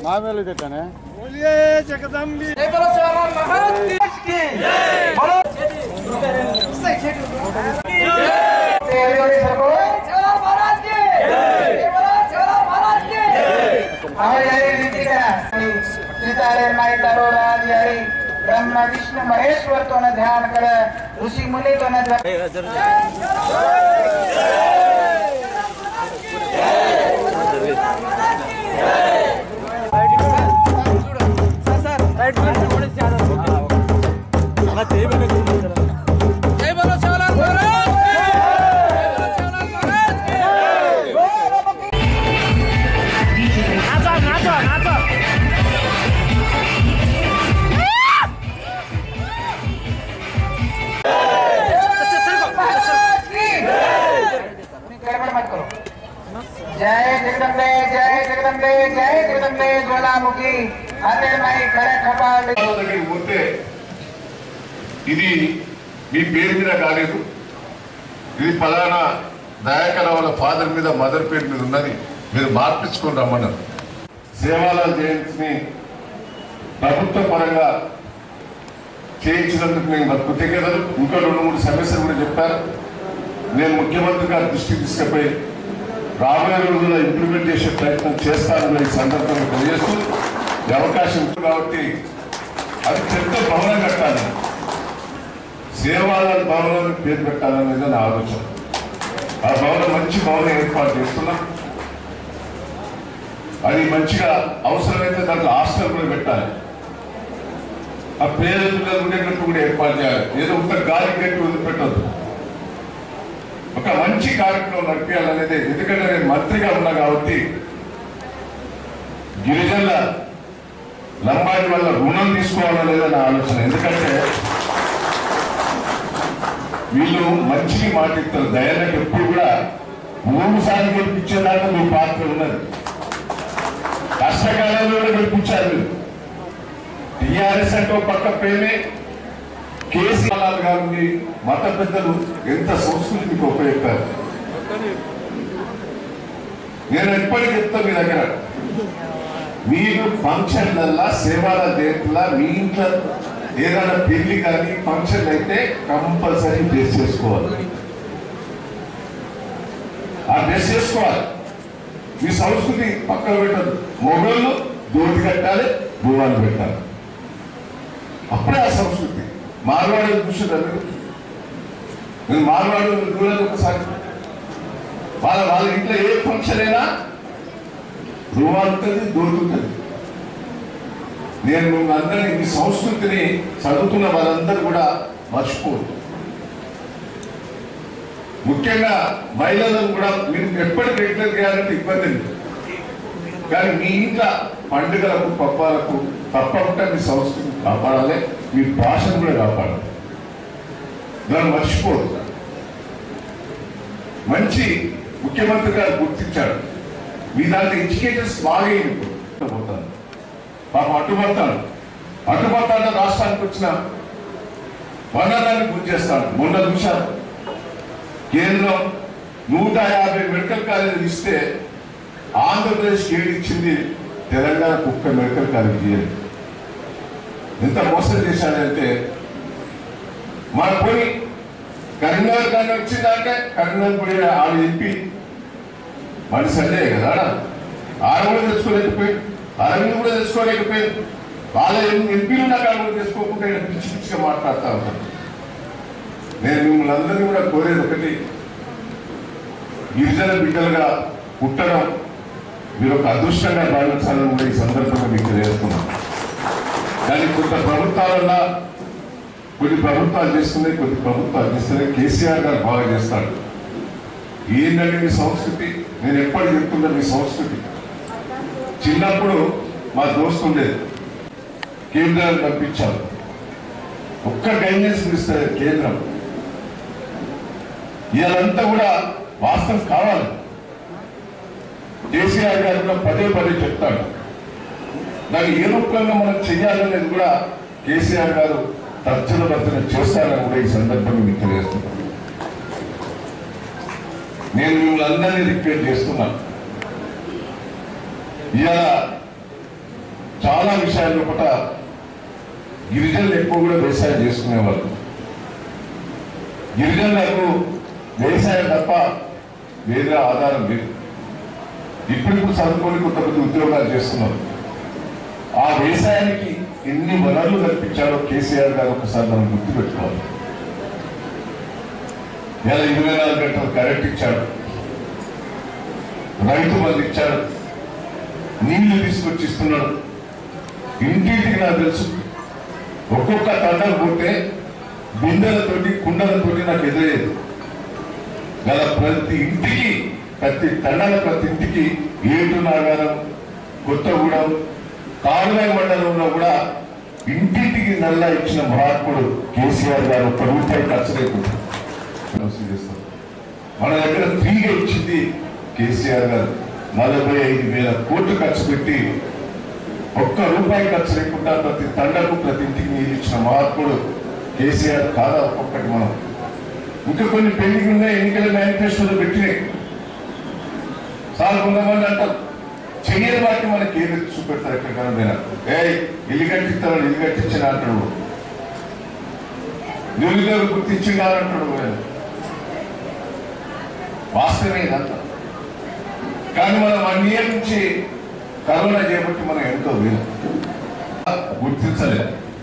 మామేలు తిట్టానే ब्रह्म विष्णु महेश्वर तो न ध्यान कर ऋषि मुनि तो न ध्यान गड़बड़ मत करो जय जगदम्बे जय जगदम्बे जय जगदम्बे ज्वालामुखी हरे माई खड़े खपाल దగ్గరికి పోతే ఇది మీ పేరు మీద కాలేదు ఇది ఫలానా దయాకర వాళ్ళ ఫాదర్ మీద మదర్ పేరు మీద ఉన్నది మీరు మార్పించుకొని రమ్మన్నారు సేవాలాల్ జయంతిని ప్రభుత్వ పరంగా చేయించినందుకు నేను నాకు కృతజ్ఞతలు ఇంకా రెండు మూడు సమస్యలు కూడా చెప్పారు నేను ముఖ్యమంత్రి గారి దృష్టికి తీసుకుపోయి రాబోయే రోజుల్లో ఇంప్లిమెంట్ చేసే ప్రయత్నం చేస్తానని ఈ సందర్భంగా తెలియజేస్తూ ఈ అవకాశం ఉంది కాబట్టి అది పెద్ద భవనం కట్టాలి సేవాలాల్ భవనం అని పేరు పెట్టాలనేది నా ఆలోచన ఆ భవనం మంచి భవనం ఏర్పాటు చేస్తున్నాం అది మంచిగా అవసరమైతే దాంట్లో హాస్టల్ కూడా పెట్టాలి ఆ పేద పిల్లలు ఉండేటట్టు కూడా ఏర్పాటు చేయాలి ఏదో ఒక గాలి గట్టి వదిలిపెట్టద్దు ఒక మంచి కార్యక్రమం నడిపించాలనేది ఎందుకంటే నేను మంత్రిగా ఉన్నా కాబట్టి గిరిజనుల లంబాడి వల్ల రుణం తీసుకోవాలనేది నా ఆలోచన ఎందుకంటే వీళ్ళు మంచికి మాట ఇస్తారు దయాలకు ఎప్పుడు కూడా మూడు సార్లు గెలిపించేదాకా మీ పాత్ర ఉన్నది కష్టకాలంలో కూడా గెలిపించారు మీరు టీఆర్ఎస్ అంటే ఒక పక్క ప్రేమే కేసీఆర్ గారిని మత పెద్దలు ఎంత సంస్కృతి మీకు ఉపయోగిస్తారు నేను ఎప్పటికీ చెప్తా మీ దగ్గర మీరు ఫంక్షన్లల్లా సేవాల దేంట్లో మీ ఇంట్లో ఏదైనా పెళ్లి కానీ ఫంక్షన్ అయితే కంపల్సరీ డ్రెస్ చేసుకోవాలి ఆ డ్రెస్ చేసుకోవాలి మీ సంస్కృతి పక్కన పెట్టదు మొగళ్ళు దోటి కట్టాలి భూవాలు పెట్టాలి అప్పుడే ఆ సంస్కృతి మార్వాడి చూసారు మీరు నేను మార్వాడు చూడలేదు ఒకసారి వాళ్ళ వాళ్ళ ఇంట్లో ఏ ఫంక్షన్ అయినా రువా ఉంటుంది దోటి ఉంటుంది నేను మిమ్మల్ని అందరినీ మీ సంస్కృతిని చదువుతున్న వాళ్ళందరూ కూడా మర్చిపోవద్దు ముఖ్యంగా మహిళలను కూడా మీరు ఎప్పటికి రెగ్యులర్ చేయాలంటే ఇబ్బంది లేదు కానీ మీ ఇంట్లో పండుగలకు పబ్బాలకు తప్పకుండా మీ సంస్కృతిని కాపాడాలి మీ భాషను కూడా కాపాడాలి దాన్ని మర్చిపోవద్దు మంచి ముఖ్యమంత్రి గారు గుర్తించాడు మీ దాంట్లో ఎడ్యుకేటర్స్ బాగా పోతాను పాపం అడ్డుపడతాను అడ్డుపడతాను రాష్ట్రానికి వచ్చిన వనరాన్ని గుర్తు చేస్తాను మొన్న చూశాను కేంద్రం నూట యాభై మెడికల్ కాలేజీలు ఇస్తే ఆంధ్రప్రదేశ్ ఏడు ఇచ్చింది తెలంగాణ ఒక్క మెడికల్ కాలేజ్ ఇయ్యలేదు ఎంత మోసం చేశాడంటే మన పోయి కరీంనగర్ కానీ వచ్చిందంటే కరీంనగర్ పోయి ఆవిడ ఎంపీ మన సండే కదా ఆడ కూడా తెచ్చుకోలేకపోయి అరవింద్ కూడా తెచ్చుకోలేకపోయింది వాళ్ళ ఎంపీలు నాకు కూడా తెచ్చుకోకుండా ఇలా పిచ్చి పిచ్చిగా మాట్లాడుతూ ఉంటారు నేను మిమ్మల్ని అందరినీ కూడా కోరేది ఒకటి గిరిజన బిడ్డలుగా పుట్టడం మీరు ఒక అదృష్టంగా భావించాలని కూడా ఈ సందర్భంగా మీకు తెలియజేస్తున్నాను కానీ కొంత ప్రభుత్వాలన్నా కొన్ని ప్రభుత్వాలు చేస్తున్నాయి కొన్ని ప్రభుత్వాలు చేస్తున్నాయి కేసీఆర్ గారు బాగా చేస్తాడు ఏంటంటే మీ సంస్కృతి నేను ఎప్పటికి చెప్తున్నా మీ సంస్కృతి చిన్నప్పుడు మా దోస్తు ఉండేది కేంద్రాన్ని పంపించారు ఒక్క గైడెన్స్ ఇస్తుంది కేంద్రం ఇదంతా కూడా వాస్తవం కావాలి కేసీఆర్ గారు కూడా పదే పదే చెప్తాడు దాన్ని ఏ రూపంగా మనం చెయ్యాలనేది కూడా కేసీఆర్ గారు తర్జన భర్తన చేస్తారని కూడా ఈ సందర్భంగా మీకు తెలియజేస్తున్నాను నేను మిమ్మల్ని అందరినీ రిక్వెస్ట్ చేస్తున్నాను ఇవాళ చాలా విషయాల్లో కూడా గిరిజనులు ఎక్కువ కూడా వ్యవసాయం చేసుకునేవాళ్ళు గిరిజనులకు వ్యవసాయం తప్ప వేరే ఆధారం లేదు ఇప్పుడిప్పుడు చదువుకొని కొంతమంది ఉద్యోగాలు చేస్తున్నారు ఆ వ్యవసాయానికి ఎన్ని వనరులు కల్పించాడో కేసీఆర్ గారు ఒకసారి మనం గుర్తు పెట్టుకోవాలి ఇలా ఇరవై నాలుగు గంటలు కరెంట్ ఇచ్చాడు రైతు బంధు ఇచ్చాడు నీళ్లు తీసుకొచ్చి ఇస్తున్నాడు ఇంటింటికి నాకు తెలుసు ఒక్కొక్క తండం పోతే బిందెలతోటి కుండలతోటి నాకు ఎదురయ్యేది గల ప్రతి ఇంటికి ప్రతి తండాల ప్రతి ఇంటికి ఏటు నాగారం కొత్తగూడెం కారుగాయ మండలంలో కూడా ఇంటింటికి నల్లా ఇచ్చిన మహాత్ముడు కేసీఆర్ గారు ఒక్క రూపాయి ఖర్చు లేకుండా వసూలు చేస్తారు. మన దగ్గర ఫ్రీగా ఇచ్చింది కేసీఆర్ గారు నలభై ఐదు వేల కోట్లు ఖర్చు పెట్టి ఒక్క రూపాయి ఖర్చు లేకుండా ప్రతి తండకు ప్రతి ఇంటికి నీళ్ళు ఇచ్చిన మహాత్ముడు కేసీఆర్ కాదా ఒక్కొక్కటి మనం ఇంకా కొన్ని పెళ్లికి ఉన్నాయి ఎన్నికల మేనిఫెస్టోలో పెట్టినాయి చాలా కొంతమంది అంటారు చెయ్యని వాటిని మనకి ఏది చూపెడతారు ఎక్కడికైనా పోయినా ఏ ఇల్లు కట్టిస్తాను ఇల్లు కట్టించిన అంటాడు నిరుద్యోగ గుర్తించిందా అంటాడు ఆయన. వాస్తవమే ఇదంతా కానీ మనం వన్ ఇయర్ నుంచి కరోనా చేపట్టి మనం ఎంతో వీలు గుర్తించలేదు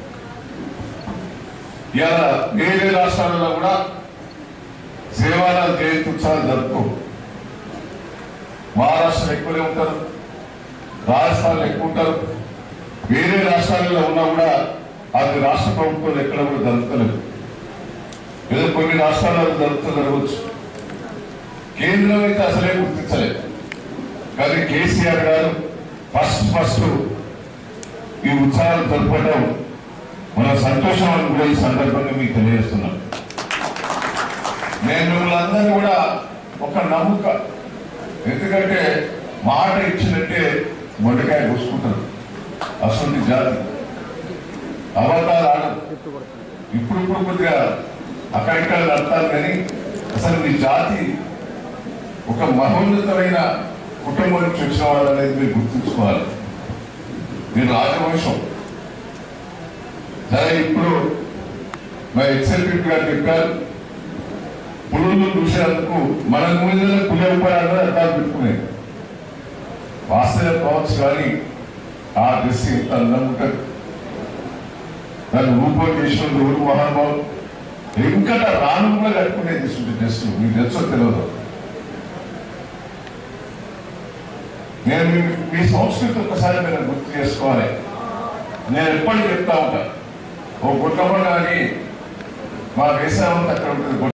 ఇలా వేరే రాష్ట్రాలలో కూడా సేవాల జయంతి ఉత్సవాలు జరుపుకో మహారాష్ట్రలో ఎక్కువనే ఉంటారు రాజస్థాన్లో ఎక్కువ ఉంటారు వేరే రాష్ట్రాలలో ఉన్నా కూడా అది రాష్ట్ర ప్రభుత్వాలు ఎక్కడ కూడా జరుగుతలేదు ఏదో కొన్ని రాష్ట్రాలలో జరుగుతూ జరగవచ్చు కేంద్రం అయితే అసలే గుర్తించలేదు కానీ కేసీఆర్ గారు ఫస్ట్ ఫస్ట్ ఈ ఉత్సవాలు జరపడం మన సంతోషం అని కూడా ఈ సందర్భంగా మీకు తెలియజేస్తున్నాం నేను మిమ్మల్ని అందరినీ కూడా ఒక నమ్మక ఎందుకంటే మాట ఇచ్చినట్టే మొండకాయ కూసుకుంటారు అసలు జాతి అవతారాలు ఆడరు ఇప్పుడు ఇప్పుడు కొద్దిగా అక్కడిక్కడ నడతారు కానీ అసలు మీ జాతి ఒక మహోన్నతమైన కుటుంబం నుంచి వచ్చిన వాళ్ళు అనేది మీరు గుర్తుంచుకోవాలి మీరు రాజవంశం సరే ఇప్పుడు మా ఎక్సెక్యూటివ్ గారు చెప్పారు పులులు చూసేందుకు మన మీద పులి ఉపాయాలు అర్థాలు పెట్టుకునేది వాస్తవం కావచ్చు కానీ ఆ డ్రెస్ ఎంత అందంగా ఉంటుంది దాన్ని రూపం చేసిన ఊరు మహానుభావం వెంకట రాను కూడా కట్టుకునేది ఇటువంటి డ్రెస్ మీకు తెలుసో తెలియదు నేను మీ- మీ సంస్కృతి ఒక్కసారి మీరు గుర్తు చేసుకోవాలి నేను ఎప్పటికీ చెప్తా ఉంటా ఓ గుట్టమని మా వేసామంతా అక్కడ ఉంటుంది